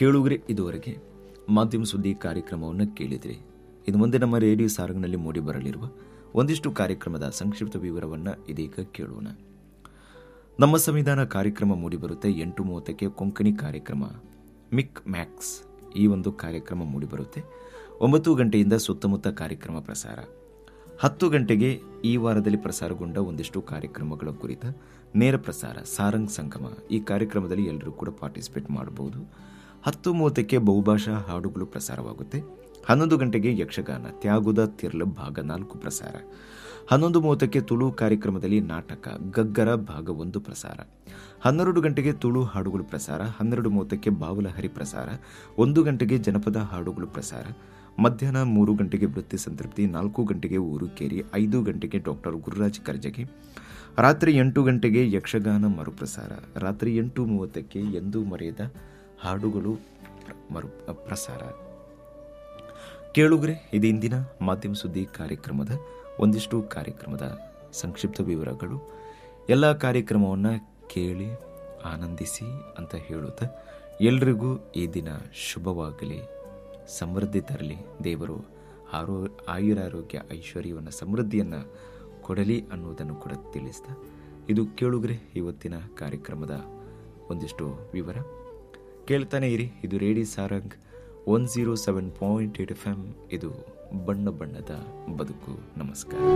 ಕೇಳುಗರೆ ಇದುವರೆಗೆ ಮಾಧ್ಯಮ ಸುದ್ದಿ ಕಾರ್ಯಕ್ರಮವನ್ನು ಕೇಳಿದ್ರಿ ಇನ್ನು ಮುಂದೆ ನಮ್ಮ ರೇಡಿಯೋ ಸಾರಂಗ್ನಲ್ಲಿ ಮೂಡಿ ಬರಲಿರುವ ಒಂದಿಷ್ಟು ಕಾರ್ಯಕ್ರಮದ ಸಂಕ್ಷಿಪ್ತ ವಿವರವನ್ನು ಇದೀಗ ಕೇಳೋಣ ನಮ್ಮ ಸಂವಿಧಾನ ಕಾರ್ಯಕ್ರಮ ಮೂಡಿಬರುತ್ತೆ ಎಂಟು ಮೂವತ್ತಕ್ಕೆ ಕೊಂಕಣಿ ಕಾರ್ಯಕ್ರಮ ಮಿಕ್ ಮ್ಯಾಕ್ಸ್ ಈ ಒಂದು ಕಾರ್ಯಕ್ರಮ ಮೂಡಿಬರುತ್ತೆ ಒಂಬತ್ತು ಗಂಟೆಯಿಂದ ಸುತ್ತಮುತ್ತ ಕಾರ್ಯಕ್ರಮ ಪ್ರಸಾರ ಹತ್ತು ಗಂಟೆಗೆ ಈ ವಾರದಲ್ಲಿ ಪ್ರಸಾರಗೊಂಡ ಒಂದಿಷ್ಟು ಕಾರ್ಯಕ್ರಮಗಳ ಕುರಿತ ನೇರ ಪ್ರಸಾರ ಸಾರಂಗ್ ಸಂಗಮ ಈ ಕಾರ್ಯಕ್ರಮದಲ್ಲಿ ಎಲ್ಲರೂ ಕೂಡ ಪಾರ್ಟಿಸಿಪೇಟ್ ಮಾಡಬಹುದು ಹತ್ತು ಮೂವತ್ತಕ್ಕೆ ಬಹುಭಾಷಾ ಹಾಡುಗಳು ಪ್ರಸಾರವಾಗುತ್ತೆ ಹನ್ನೊಂದು ಗಂಟೆಗೆ ಯಕ್ಷಗಾನ ತ್ಯಾಗುದ ತಿರ್ಲ ಭಾಗ ನಾಲ್ಕು ಪ್ರಸಾರ ಹನ್ನೊಂದು ಮೂವತ್ತಕ್ಕೆ ತುಳು ಕಾರ್ಯಕ್ರಮದಲ್ಲಿ ನಾಟಕ ಗಗ್ಗರ ಭಾಗ ಒಂದು ಪ್ರಸಾರ ಹನ್ನೆರಡು ಗಂಟೆಗೆ ತುಳು ಹಾಡುಗಳು ಪ್ರಸಾರ ಹನ್ನೆರಡು ಮೂವತ್ತಕ್ಕೆ ಬಾವಲಹರಿ ಪ್ರಸಾರ ಒಂದು ಗಂಟೆಗೆ ಜನಪದ ಹಾಡುಗಳು ಪ್ರಸಾರ ಮಧ್ಯಾಹ್ನ ಮೂರು ಗಂಟೆಗೆ ವೃತ್ತಿ ಸಂತೃಪ್ತಿ ನಾಲ್ಕು ಗಂಟೆಗೆ ಊರುಕೇರಿ ಐದು ಗಂಟೆಗೆ ಡಾಕ್ಟರ್ ಗುರುರಾಜ್ ಕರ್ಜಗಿ ರಾತ್ರಿ ಎಂಟು ಗಂಟೆಗೆ ಯಕ್ಷಗಾನ ಮರುಪ್ರಸಾರ ರಾತ್ರಿ ಎಂಟು ಮೂವತ್ತಕ್ಕೆ ಎಂದೂ ಮರೆಯದ ಹಾಡುಗಳು ಪ್ರ- ಮರು ಪ್ರಸಾರ ಕೇಳುಗರೆ ಇದು ಇಂದಿನ ಮಾಧ್ಯಮ ಸುದ್ದಿ ಕಾರ್ಯಕ್ರಮದ ಒಂದಿಷ್ಟು ಕಾರ್ಯಕ್ರಮದ ಸಂಕ್ಷಿಪ್ತ ವಿವರಗಳು ಎಲ್ಲ ಕಾರ್ಯಕ್ರಮವನ್ನು ಕೇಳಿ ಆನಂದಿಸಿ ಅಂತ ಹೇಳುತ್ತಾ ಎಲ್ರಿಗೂ ಈ ದಿನ ಶುಭವಾಗಲಿ ಸಮೃದ್ಧಿ ತರಲಿ ದೇವರು ಆರೋ ಆಯುರಾರೋಗ್ಯ ಐಶ್ವರ್ಯವನ್ನು ಸಮೃದ್ಧಿಯನ್ನು ಕೊಡಲಿ ಅನ್ನೋದನ್ನು ಕೂಡ ತಿಳಿಸ್ತಾ ಇದು ಕೇಳುಗರೆ ಇವತ್ತಿನ ಕಾರ್ಯಕ್ರಮದ ಒಂದಿಷ್ಟು ವಿವರ ಕೇಳ್ತಾನೆ ಇರಿ ಇದು radio Sarang one zero seven point eight F M ಇದು ಬಣ್ಣ ಬಣ್ಣದ ಬದುಕು ನಮಸ್ಕಾರ